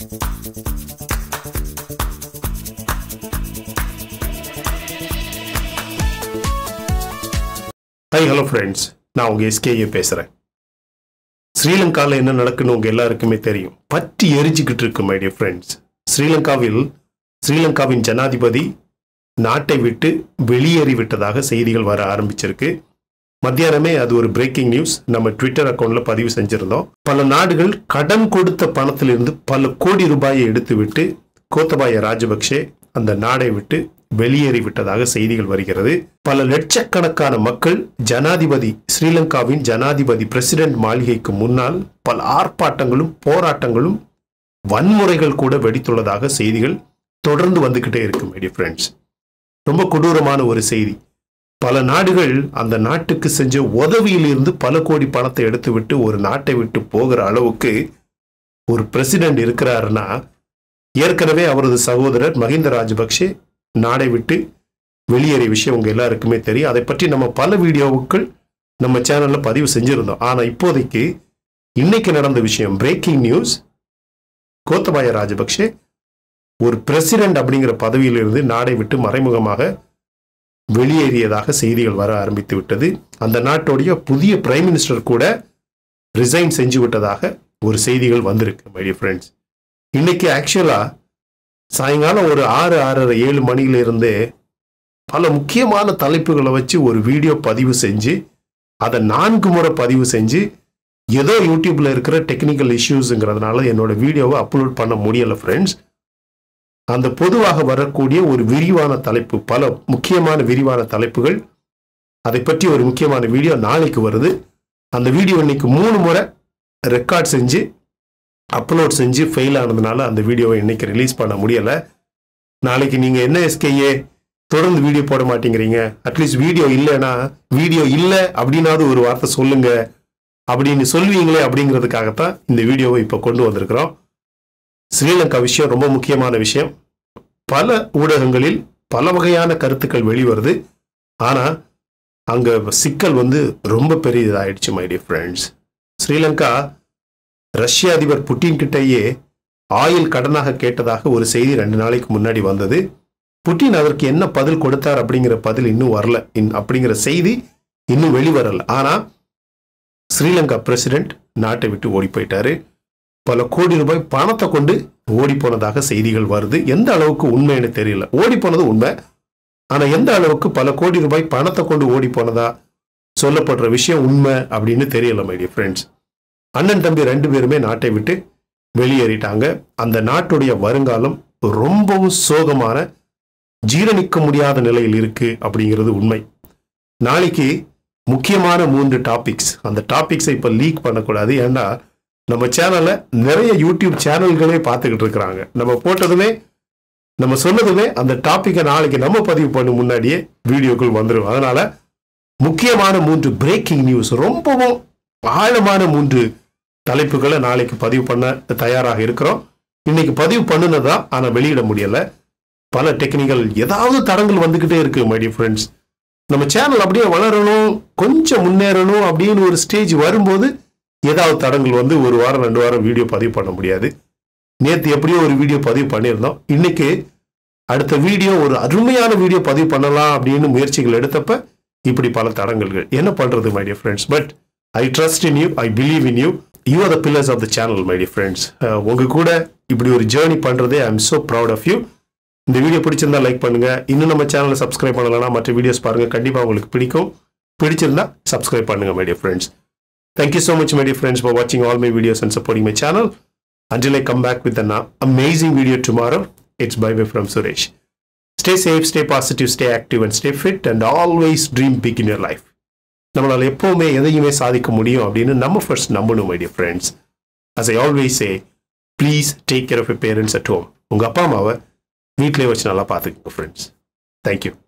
High hello friends நான் உங்கள் SKA பேசுகிறேன் ஸ்ரீலங்காவில் என்ன நடக்குன்னு உங்கள் எல்லாருக்குமே தெரியும் பற்றி எரிஞ்சுக்கிட்டு இருக்கு மை டியர் ஃப்ரெண்ட்ஸ் ஸ்ரீலங்காவில் ஸ்ரீலங்காவின் ஜனாதிபதி நாட்டை விட்டு வெளியேறி விட்டதாக செய்திகள் வர ஆரம்பிச்சிருக்கு மத்தியானமே அது ஒரு பிரேக்கிங் நியூஸ் நம்ம ட்விட்டர் அக்கௌண்ட்ல பதிவு செஞ்சிருந்தோம் பல நாடுகள் கடன் கொடுத்த பணத்திலிருந்து பல கோடி ரூபாயை எடுத்துவிட்டு கோத்தபாய ராஜபக்சே அந்த நாடை விட்டு வெளியேறி விட்டதாக செய்திகள் வருகிறது பல லட்சக்கணக்கான மக்கள் ஜனாதிபதி ஸ்ரீலங்காவின் ஜனாதிபதி பிரசிடென்ட் மாளிகைக்கு முன்னால் பல ஆர்ப்பாட்டங்களும் போராட்டங்களும் வன்முறைகள் கூட வெடித்துள்ளதாக செய்திகள் தொடர்ந்து வந்துகிட்டே இருக்கு மைடிய ஃப்ரெண்ட்ஸ் ரொம்ப கொடூரமான ஒரு செய்தி பல நாடுகள் அந்த நாட்டுக்கு செஞ்ச உதவியிலிருந்து பல கோடி பணத்தை எடுத்துவிட்டு ஒரு நாட்டை விட்டு போகிற அளவுக்கு ஒரு பிரசிடென்ட் இருக்கிறாருன்னா ஏற்கனவே அவரது சகோதரர் மஹிந்த ராஜபக்சே நாடை விட்டு வெளியேறிய விஷயம் உங்க எல்லாருக்குமே தெரியும் அதை பற்றி நம்ம பல வீடியோவுக்கள் நம்ம சேனல்ல பதிவு செஞ்சிருந்தோம் ஆனா இப்போதைக்கு இன்னைக்கு நடந்த விஷயம் பிரேக்கிங் நியூஸ் கோத்தபாய ராஜபக்சே ஒரு பிரசிடென்ட் அப்படிங்கிற பதவியிலிருந்து நாடை விட்டு மறைமுகமாக வெளியேறியதாக செய்திகள் வர ஆரம்பித்து விட்டது அந்த நாட்டுடைய புதிய பிரைம் மினிஸ்டர் கூட ரிசைன் செஞ்சு விட்டதாக ஒரு செய்திகள் வந்திருக்கு மை ஃப்ரெண்ட்ஸ் இன்னைக்கு ஆக்சுவலா சாயங்காலம் ஒரு ஆறு ஆறரை ஏழு மணியில இருந்தே பல முக்கியமான தலைப்புகளை வச்சு ஒரு வீடியோ பதிவு செஞ்சு அதை நான்கு முறை பதிவு செஞ்சு ஏதோ யூடியூப்ல இருக்கிற டெக்னிக்கல் இஷ்யூஸுங்கிறதுனால என்னோட வீடியோவை அப்லோட் பண்ண முடியல ஃப்ரெண்ட்ஸ் அந்த பொதுவாக வரக்கூடிய ஒரு விரிவான தலைப்பு பல முக்கியமான விரிவான தலைப்புகள் அதை பற்றி ஒரு முக்கியமான வீடியோ நாளைக்கு வருது அந்த வீடியோ இன்னைக்கு மூணு முறை ரெக்கார்ட் செஞ்சு அப்லோட் செஞ்சு ஃபெயில் ஆனதுனால அந்த வீடியோவை இன்னைக்கு ரிலீஸ் பண்ண முடியல நாளைக்கு நீங்க என்ன எஸ்கேஏ தொடர்ந்து வீடியோ போட மாட்டேங்கிறீங்க அட்லீஸ்ட் வீடியோ இல்லைன்னா வீடியோ இல்லை அப்படின்னாவது ஒரு வார்த்தை சொல்லுங்க அப்படின்னு சொல்வீங்களே அப்படிங்கிறதுக்காகத்தான் இந்த வீடியோவை இப்போ கொண்டு வந்திருக்கிறோம் ஸ்ரீலங்கா விஷயம் ரொம்ப முக்கியமான விஷயம் பல ஊடகங்களில் பல வகையான கருத்துக்கள் வெளிவருது ஆனா அங்க சிக்கல் வந்து ரொம்ப பெரியதாயிடுச்சு மை டியர் ஃப்ரெண்ட்ஸ் ஸ்ரீலங்கா ரஷ்ய அதிபர் புட்டின் கிட்டேயே ஆயில் கடனாக கேட்டதாக ஒரு செய்தி ரெண்டு நாளைக்கு முன்னாடி வந்தது புட்டின் அதற்கு என்ன பதில் கொடுத்தார் அப்படிங்கிற பதில் இன்னும் வரல இன் அப்படிங்கிற செய்தி இன்னும் வெளிவரல ஆனா ஸ்ரீலங்கா பிரசிடென்ட் நாட்டை விட்டு ஓடி போயிட்டாரு பல கோடி ரூபாய் பணத்தை கொண்டு ஓடி போனதாக செய்திகள் வருது எந்த அளவுக்கு உண்மைன்னு தெரியல ஓடி போனது உண்மை ஆனா எந்த அளவுக்கு பல கோடி ரூபாய் பணத்தை கொண்டு ஓடி போனதா சொல்லப்படுற விஷயம் உண்மை அப்படின்னு தெரியல மைடிய ஃப்ரெண்ட்ஸ் அண்ணன் தம்பி ரெண்டு பேருமே நாட்டை விட்டு வெளியேறிட்டாங்க அந்த நாட்டுடைய வருங்காலம் ரொம்பவும் சோகமான ஜீரணிக்க முடியாத நிலையில் இருக்கு அப்படிங்கிறது உண்மை நாளைக்கு முக்கியமான மூன்று டாபிக்ஸ் அந்த டாபிக்ஸை இப்போ லீக் பண்ணக்கூடாது ஏன்னா நம்ம சேனலை நிறைய யூடியூப் சேனல்களே பார்த்துக்கிட்டு இருக்கிறாங்க நம்ம போட்டதுமே நம்ம சொன்னதுமே அந்த டாப்பிக்கை நாளைக்கு நம்ம பதிவு பண்ண முன்னாடியே வீடியோக்கள் வந்துடும் அதனால முக்கியமான மூன்று பிரேக்கிங் நியூஸ் ரொம்பவும் ஆழமான மூன்று தலைப்புகளை நாளைக்கு பதிவு பண்ண தயாராக இருக்கிறோம் இன்னைக்கு பதிவு பண்ணுனதா ஆனால் வெளியிட முடியல பல டெக்னிக்கல் ஏதாவது தடங்கள் வந்துக்கிட்டே இருக்கு மை டியர் ஃப்ரெண்ட்ஸ் நம்ம சேனல் அப்படியே வளரணும் கொஞ்சம் முன்னேறணும் அப்படின்னு ஒரு ஸ்டேஜ் வரும்போது ஏதாவது தடங்கள் வந்து ஒரு வாரம் ரெண்டு வாரம் வீடியோ பதிவு பண்ண முடியாது நேற்று எப்படியோ ஒரு வீடியோ பதிவு பண்ணியிருந்தோம் இன்னைக்கு அடுத்த வீடியோ ஒரு அருமையான வீடியோ பதிவு பண்ணலாம் அப்படின்னு முயற்சிகள் எடுத்தப்ப இப்படி பல தடங்கல்கள் என்ன பண்றது my dear friends but I trust in you I believe in you you are the pillars of the channel my dear friends உங்க கூட இப்படி ஒரு ஜேர்னி பண்றதே I am so proud of you இந்த வீடியோ பிடிச்சிருந்தா லைக் பண்ணுங்க இன்னும் நம்ம சேனலை சப்ஸ்கிரைப் பண்ணலன்னா மற்ற வீடியோஸ் பாருங்க கண்டிப்பா உங்களுக்கு பிடிக்கும் பிடிச்சிருந்தா சப்ஸ்கிரைப் பண்ணுங்க my dear friends Thank you so much, my dear friends, for watching all my videos and supporting my channel. Until I come back with an amazing video tomorrow, it's bye bye from Suresh. Stay safe, stay positive, stay active, and stay fit, and always dream big in your life. நம்மளால் எப்போவுமே எதையுமே சாதிக்க முடியும் அப்படின்னு நம்ம first நம்பணும் my dear friends as I always say please take care of your parents at home உங்கள் அப்பா அம்மாவை வீட்டிலே வச்சு நல்லா பார்த்துக்கோங்க ஃப்ரெண்ட்ஸ் தேங்க்யூ